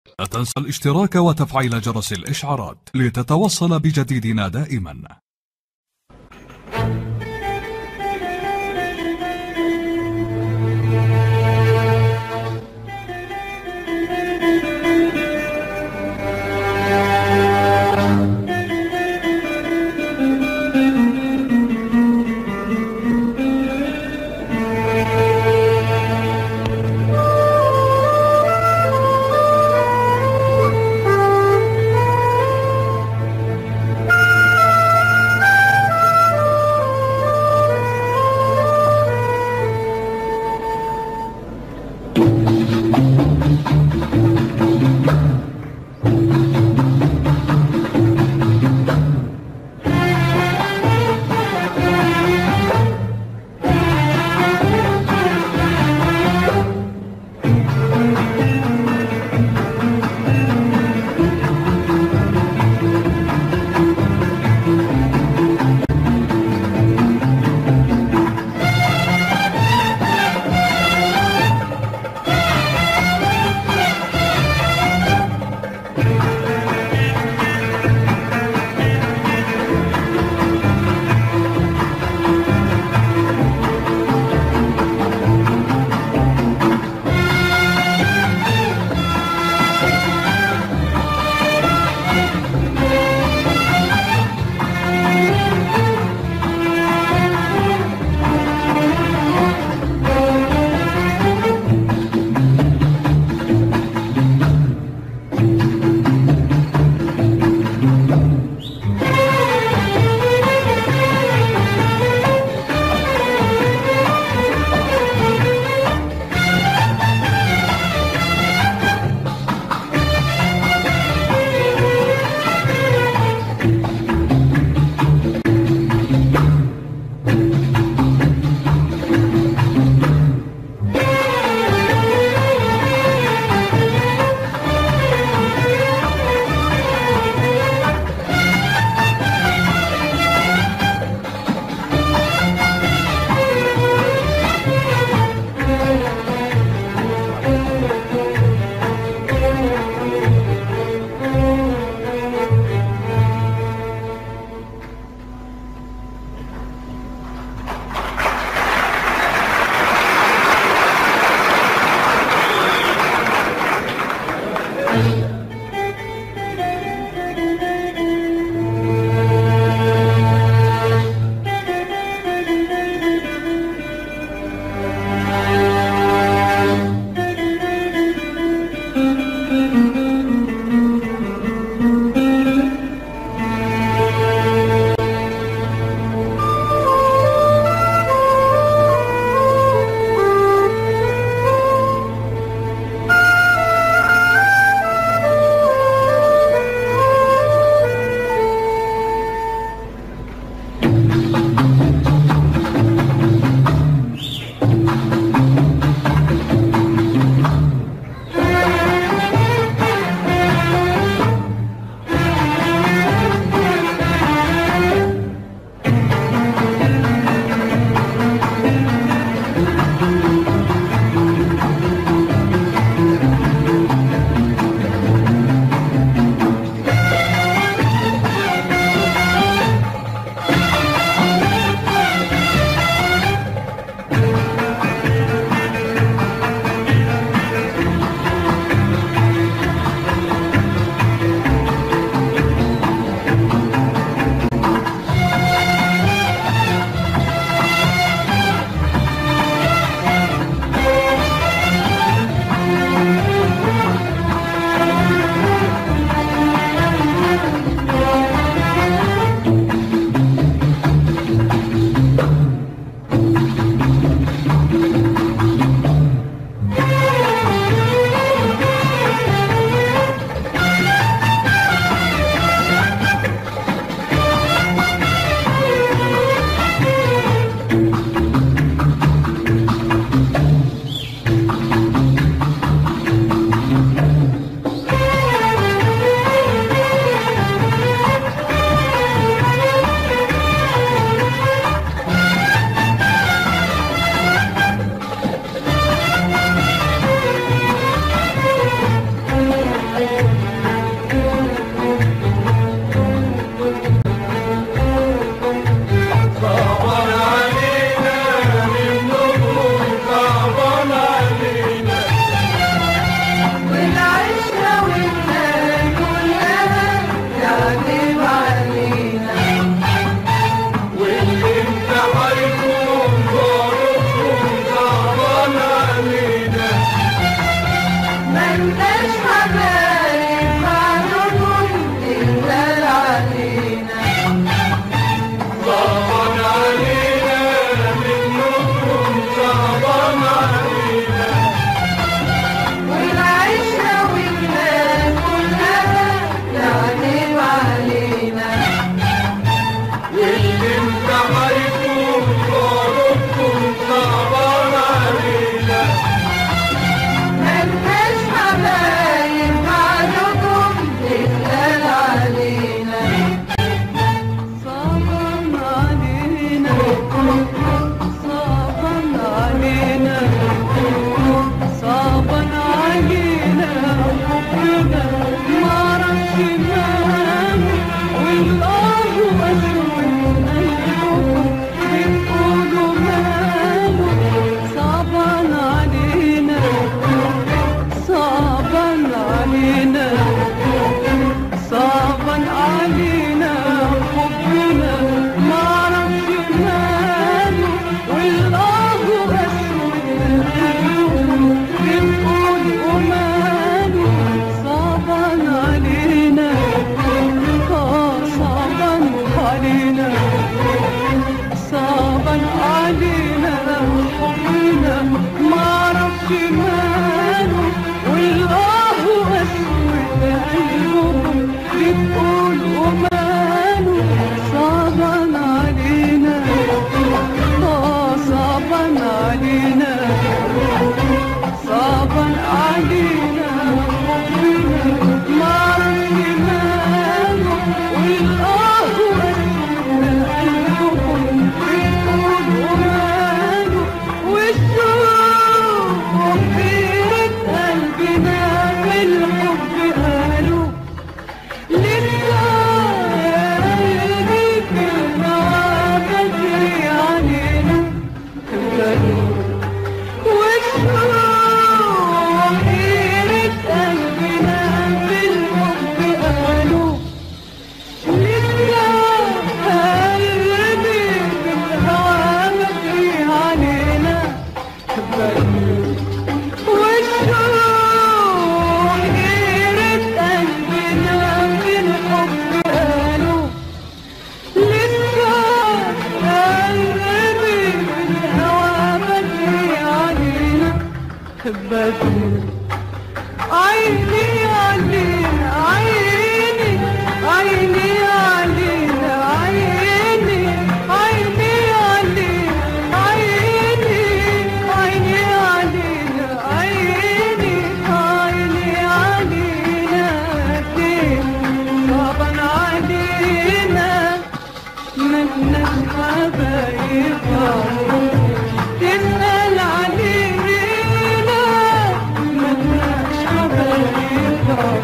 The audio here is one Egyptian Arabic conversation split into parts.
لا تنسى الاشتراك وتفعيل جرس الإشعارات لتتوصل بجديدنا دائما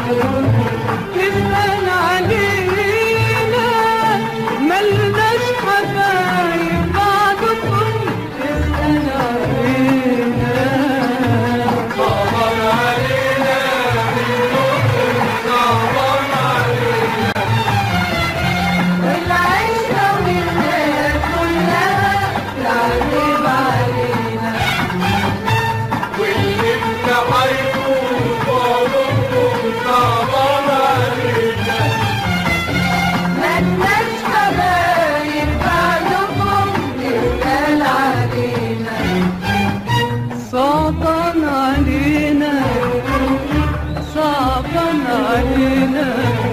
تسأل علينا ملناش حبايب بعدكم تسأل علينا والعيشة والناس كلها تعذب علينا ملناش حبايب بعدكم تسأل علينا صعبان علينا صعبان علينا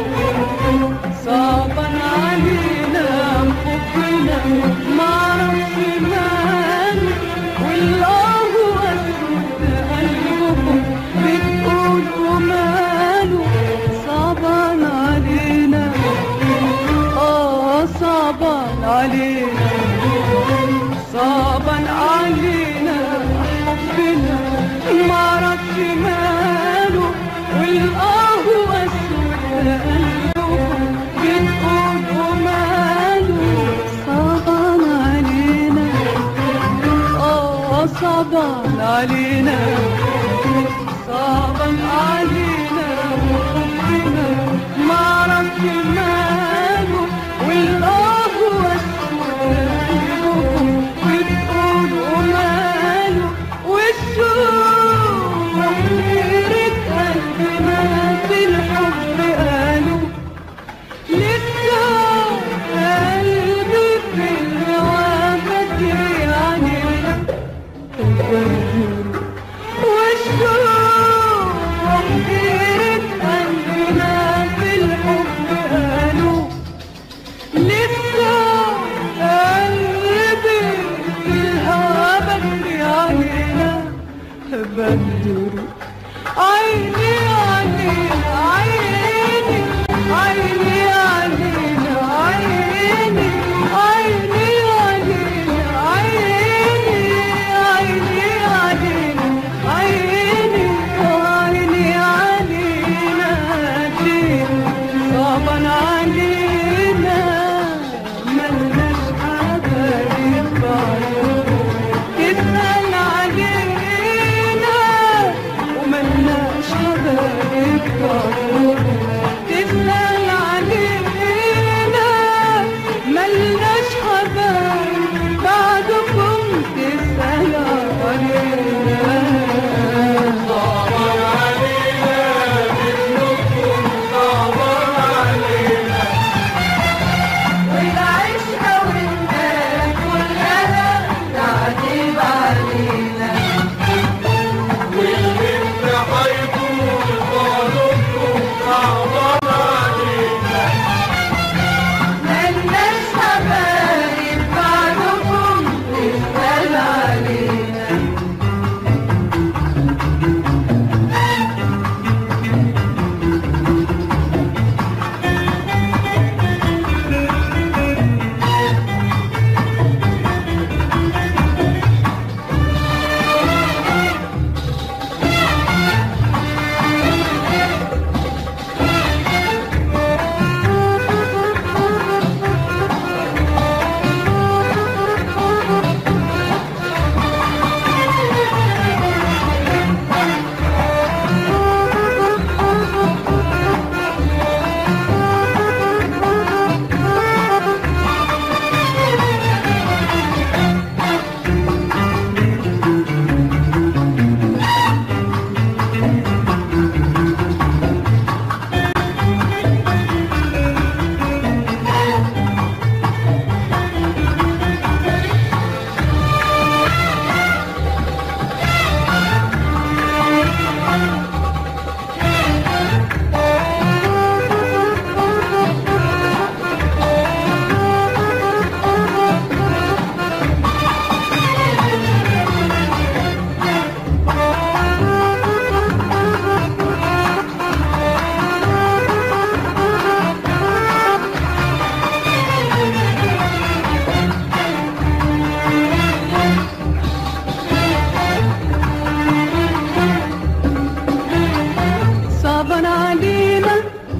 صعبان علينا حبنا معرفش ماله والله أسود قلبكم بتقولوا ماله صعبان علينا آه صعبان علينا صعبان علينا حبنا معرفش ماله والآه أسود قلبكم بتقولوا ماله صعبان علينا آه صعبان علينا صعبان علينا حبنا معرفش ماله والآه أسود قلبكم بتقولوا ماله والشوق غيرة قلبنا في الحب قالوا لسه قلبي في الهوا بدري علينا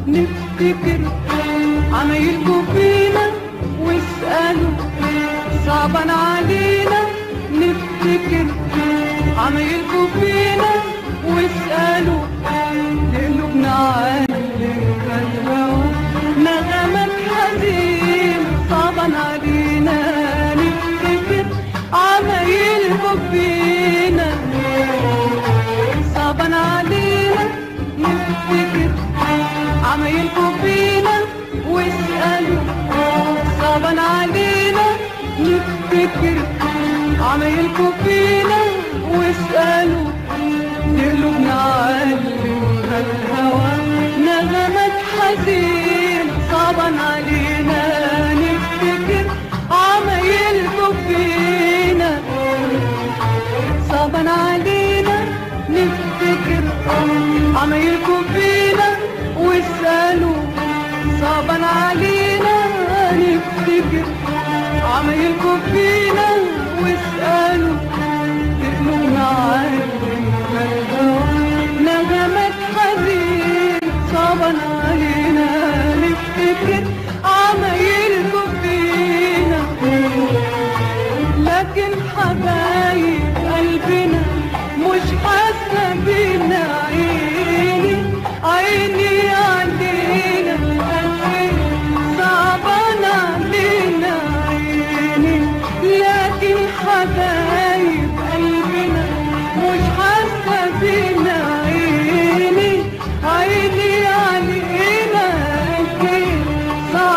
نفتكر عمايلكوا فينا واسألوا صعبان علينا نفتكر عمايلكوا فينا واسألوا قلوبنا علم الهوى نغمات حزين صعبان علينا نفتكر عمايلكوا فينا صعبان علينا نفتكر عمايلكوا فينا واسألوا صعبان علينا نفتكر عمايلكوا فينا واسألوا قلوبنا علمها الهوى نغمات حزين صعبان علينا نفتكر عمايلكوا فينا صعبان علينا نفتكر عمايلكوا فينا واسألوا صعبان علينا نفتكر عمايلكوا فينا واسألوا قلوبنا علمها الهوى نغمات حزين صعبان علينا نفتكر عمايلكوا فينا لكن حبايب قلبنا مش حاسه بينا عيني عيني علينا قلبي صعبان علينا عيني لكن حبايب قلبنا مش حاسه بينا عيني عيني علينا قلبي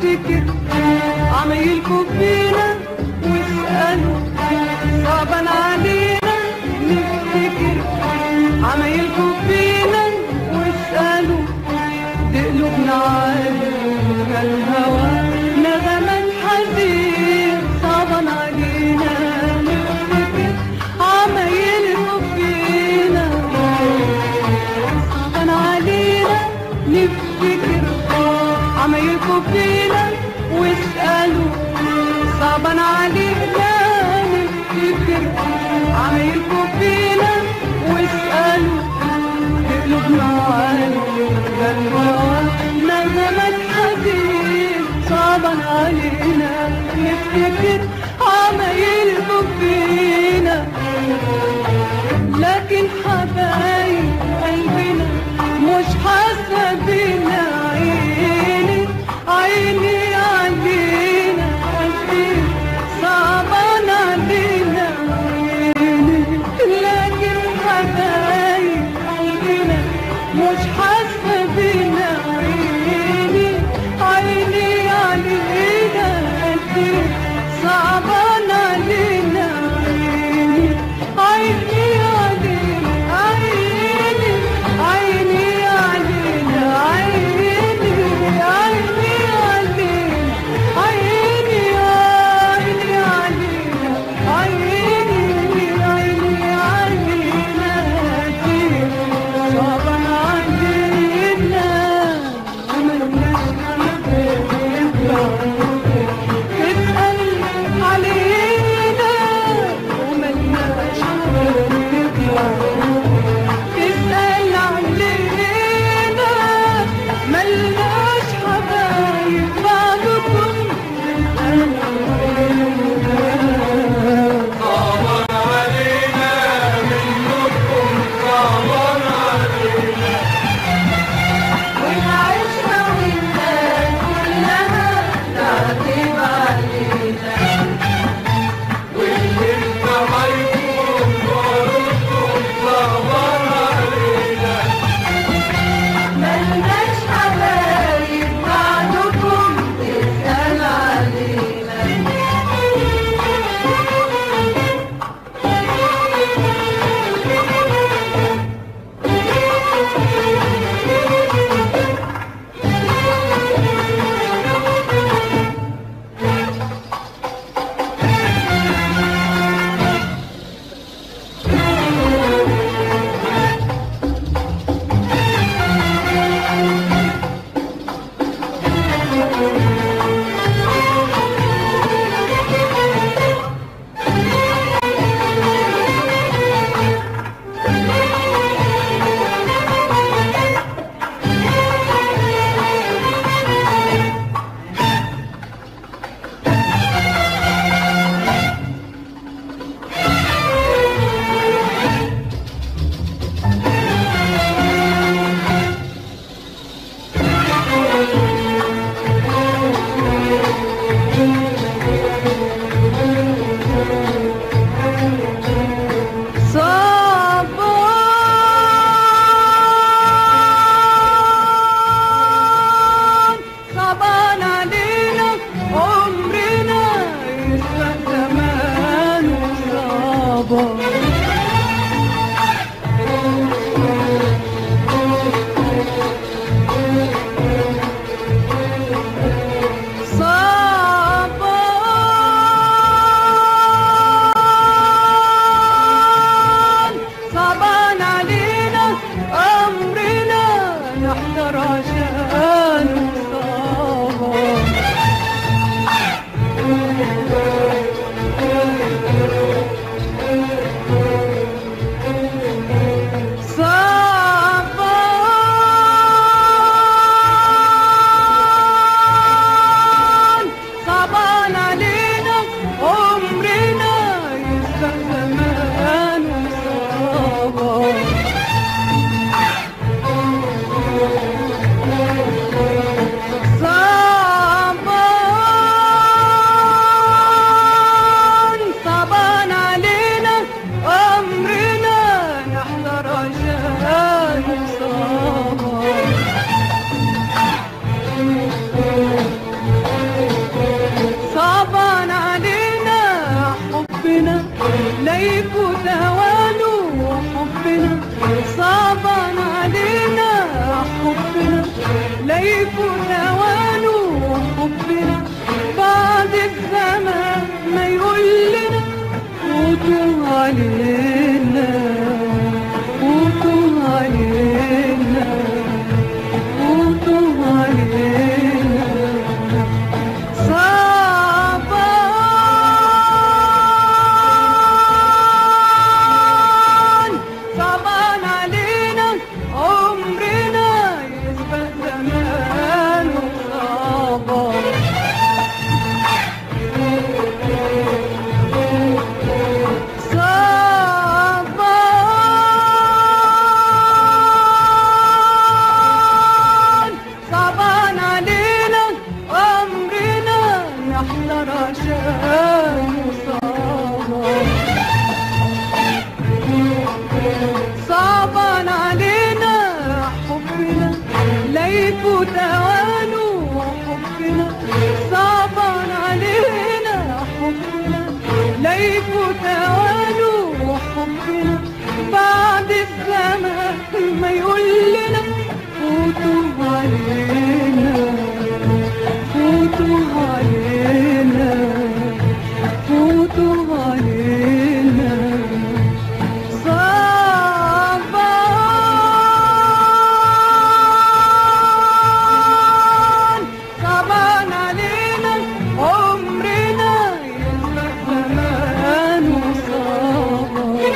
نفتكر عمايلكوا فينا واسألوا صعبا علينا نفتكر عمايلكوا فينا واسألوا دي قلوبنا عالية الهوى نغمات حزين صعبا علينا نفتكر عمايلكوا فينا صعبا علينا نفتكر عمايلكوا فينا واسألوا صعبا علينا نفتكر عمايلكوا فينا واسألوا قلوبنا عالية الهوى نغمات حزين صعبا علينا نفتكر عمايلكوا فينا لكن حبايب قلبنا مش حاسه بينا عيني عيني علينا قلبي صعبان علينا عيني لكن حبايب قلبنا مش حاسه بينا عيني عيني علينا قلبي صعبان علينا عيني عيني علينا عيني عيني علينا عيني عيني علينا عيني عيني علينا عيني عيني علينا كتير صعبا علينا عملنا تسأل علينا وملناش نطلع تسأل علينا ملناش حبايب بعدكم تسأل علينا والعشرة والناس كلها تعتب علينا ملناش حبايب بعدكم تسأل علينا صعبان صعبان علينا عمرنا يسرق زمان وصعبان صعبان صعبان علينا أمرنا نحضر عشان صعبان صعبان عمرنا يسبق زمان وصعبة صعبان صعبان علينا أمرنا نحضر عشان صعبان صعبان علينا حبنا لا يفوت اوانه حبنا صعبان علينا حبنا لا يفوت اوانه حبنا بعد الزمان ما يقول لنا فوتوا علينا فوتوا علينا فوتوا علينا صعبان صعبان علينا عمرنا يسبق زمان وصعبان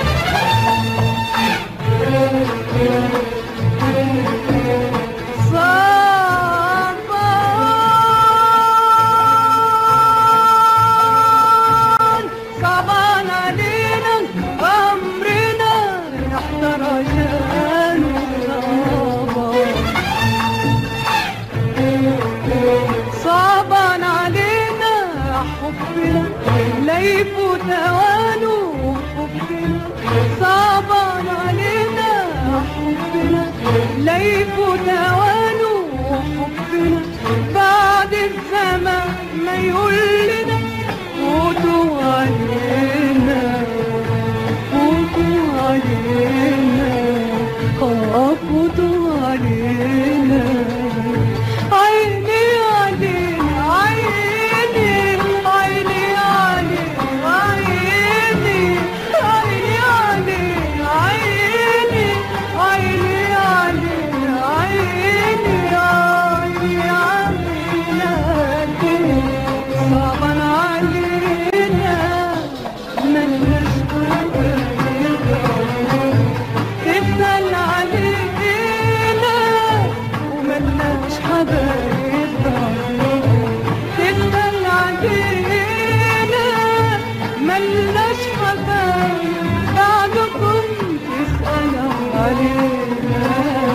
صعبان صعبان علينا أمرنا نحضر عشان صعبان علينا حبنا لا يفوت اوانه حبنا صعبان علينا حبنا لا يفوت اوانه حبنا بعد الزمان ما يقول لنا فوتوا علينا فوتوا علينا آه، فوتوا علينا عيني علينا عيني عيني علينا عيني عيني علينا عيني عيني علينا عيني عيني علينا صعبان علينا ملناش تسأل علينا وملناش حبايب تسأل علينا ملناش حبايب بعدكم تسألوا علينا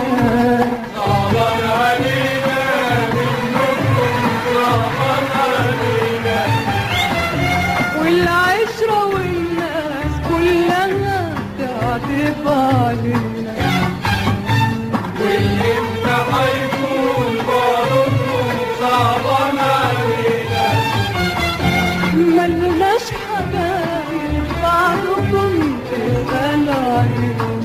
والعشرة والناس كلها تعطف علينا ملناش حبايب بعضكم تسأل علينا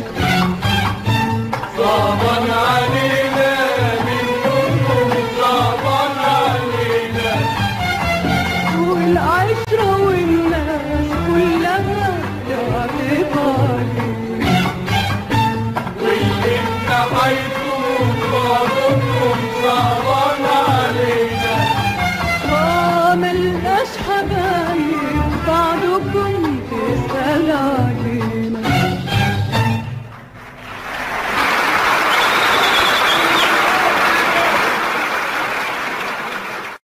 صعبان علينا منكم صعبان علينا والعشرة والناس كلها تعطف علينا واللي انتحيتم بعضكم صعبان علينا آه ملناش حبايب بعضكم تسأل علينا